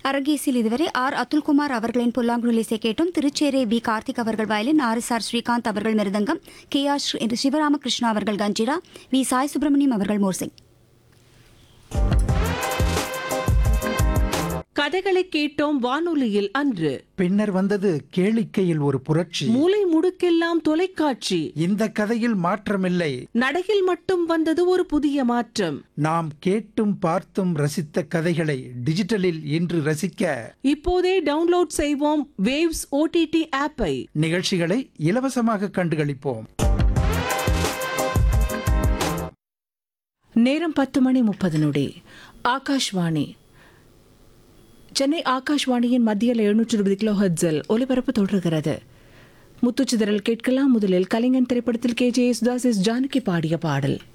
அரங்கேசில் இதுவரை ஆர் அத்துல்குமார் அவர்களின் புல்லாங்குழல் இசை கேட்டும் திருச்சேரை வி கார்த்திக் அவர்கள் violin R S R Srikanth அவர்கள் மிருதங்கம் கே ஆர் ஸ்ரீ- சிவராமகிருஷ்ணா அவர்கள் கஞ்சிரா வி சாய் சுப்பிரமணியம் அவர்கள் மோர்சிங் கதைகளை கேட்டோம் வானொலியில் அன்று பின்னர் வந்தது கேளிக்கையில் ஒரு புரட்சி மூலை முடுக்கெல்லாம் தொலைக்காட்சி இந்த கதையில் மாற்றமில்லை நடையில் மட்டும் வந்தது ஒரு புதிய மாற்றம் நாம் கேட்டும் பார்த்தும் ரசித்த கதைகளை டிஜிட்டலில் இன்று ரசிக்க இப்போதே டவுன்லோட் செய்வோம் வேவ்ஸ் ஓடிடி ஆப்பை நிகழ்ச்சிகளை இலவசமாக கண்டுகளிப்போம் நேரம் பத்து மணி முப்பது நொடி ஆகாஷ்வாணி சென்னை ஆகாஷ்வாணியின் மத்தியில் எழுநூற்று இருபது கிலோ ஹெட்ஸில் ஒலிபரப்பு தொடர்கிறது முத்துச்சிதறல் கேட்கலாம் முதலில் கலைஞன் திரைப்படத்தில் K J Yesudas S Janaki பாடிய பாடல்